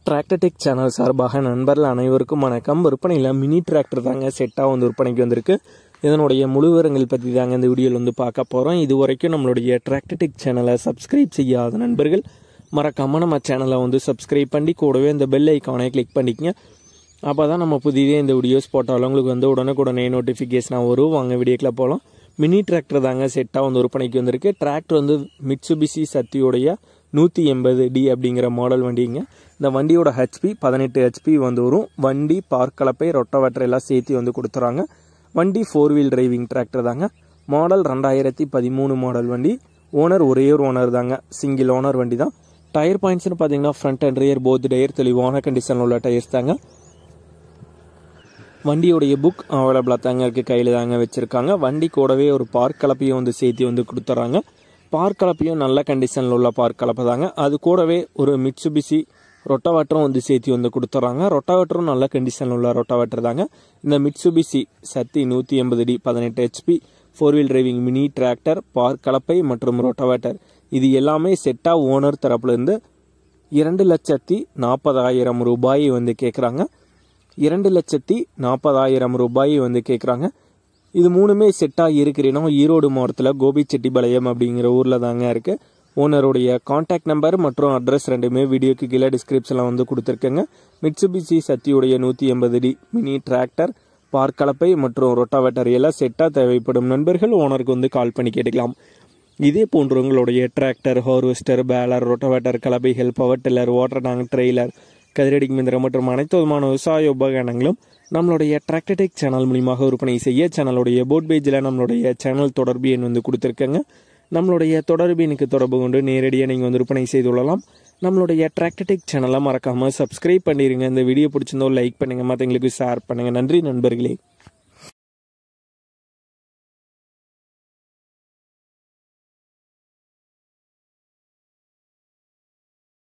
Tractor Tech channel சார்பாக நண்பர்கள் அனைவருக்கும் வணக்கம் விற்பனையில் மினி டிராக்டர் தாங்க செட்டாக வந்து விற்பனைக்கு வந்திருக்கு இதனுடைய முழு விவரங்கள் பற்றி தாங்க இந்த வீடியோவில் வந்து பார்க்க போகிறோம் இது வரைக்கும் நம்மளுடைய டிராக்டர்டெக் சேனலை சப்ஸ்கிரைப் செய்யாத நண்பர்கள் மறக்காமல் நம்ம சேனலை வந்து சப்ஸ்கிரைப் பண்ணி கூடவே இந்த பெல் ஐக்கானை கிளிக் பண்ணிக்கங்க அப்போ தான் நம்ம புதிதே இந்த வீடியோஸ் போட்டாலும் உங்களுக்கு வந்து உடனுக்குடனே நோட்டிஃபிகேஷனாக வரும் வாங்க வீடியோக்கில் போகலாம் மினி டிராக்டர் தாங்க செட்டாக வந்து விற்பனைக்கு வந்திருக்கு டிராக்டர் வந்து மிட்சுபிசி சக்தியோடைய நூற்றி எண்பது டி அப்படிங்கிற மாடல் வண்டிங்க இந்த வண்டியோட ஹெச்பி பதினெட்டு ஹெச்பி வந்து வரும் வண்டி பார்க் கலப்பை ரொட்டவற்றை எல்லாம் சேர்த்து வந்து கொடுத்துறாங்க வண்டி ஃபோர் வீல் டிரைவிங் டிராக்டர் தாங்க மாடல் ரெண்டாயிரத்தி பதிமூணு மாடல் வண்டி ஓனர் ஒரே ஒரு ஓனர் தாங்க சிங்கிள் ஓனர் வண்டி தான் டயர் பாயிண்ட்ஸ்னு பார்த்தீங்கன்னா front and rear both tyre தெளிவான கண்டிஷனில் உள்ள டயர்ஸ் தாங்க வண்டியோடைய புக் அவைலபிளாக தாங்க இருக்குது கையில் தாங்க வச்சுருக்காங்க வண்டி கூடவே ஒரு பார்க் கலப்பையும் வந்து சேர்த்து வந்து கொடுத்துட்றாங்க பார்க் கலப்பையும் நல்ல கண்டிஷனில் உள்ள பார்க் கலப்பை தாங்க அது கூடவே ஒரு மிட்சுபிசி ரொட்டவாட்டரும் வந்து சேர்த்து வந்து கொடுத்துட்றாங்க ரொட்டவாட்டரும் நல்ல கண்டிஷனில் உள்ள ரொட்டவாட்டர் தாங்க இந்த மிட்சுபிசி சத்தி நூற்றி எண்பது டி பதினெட்டு HP four wheel driving mini tractor பார்க் கலப்பை மற்றும் ரொட்டவாட்டர் இது எல்லாமே செட்டாக ஓனர் தரப்புலேருந்து இரண்டு லட்சத்தி நாற்பதாயிரம் ரூபாய் வந்து கேட்குறாங்க இரண்டு லட்சத்தி நாற்பதாயிரம் ரூபாய் வந்து கேட்குறாங்க இது மூணுமே செட்டாக இருக்கிறேன்னா ஈரோடு மாவட்டத்தில் கோபிச்செட்டிபாளையம் அப்படிங்கிற ஊரில் தாங்க இருக்குது ஓனருடைய காண்டாக்ட் நம்பர் மற்றும் அட்ரஸ் ரெண்டுமே வீடியோக்கு கீழே டிஸ்கிரிப்ஷனில் வந்து கொடுத்துருக்கேங்க மிட்சுபிசி சத்தியுடைய நூற்றி எண்பது டி மினி டிராக்டர் பார்க் கலப்பை மற்றும் ரொட்டாவேட்டர் எல்லாம் செட்டாக தேவைப்படும் நண்பர்கள் ஓனருக்கு வந்து கால் பண்ணி கேட்டுக்கலாம் இதே போன்று உங்களுடைய டிராக்டர் ஹார்வெஸ்டர் பேலர் ரொட்டவேட்டர் கலப்பைகள் power tiller water tank trailer கதிரடி மிந்திரம் மற்றும் அனைத்து விதமான விவசாய உபகரணங்களும் நம்மளுடைய டிராக்டர்டெக் சேனல் மூலியமாக விற்பனை செய்ய சேனலுடைய போட் பேஜில் நம்மளுடைய சேனல் தொடர்பு எண் வந்து கொடுத்துருக்கேங்க நம்மளுடைய தொடர்பு எனக்கு தொடர்பு கொண்டு நேரடியாக நீங்கள் வந்து விற்பனை செய்து கொள்ளலாம் நம்மளுடைய டிராக்டர்டெக் சேனலை மறக்காமல் சப்ஸ்கிரைப் பண்ணிடுங்க இந்த வீடியோ பிடிச்சிருந்தோ லைக் பண்ணுங்கள் மற்றவங்களுக்கு ஷேர் பண்ணுங்கள் நன்றி நண்பர்களே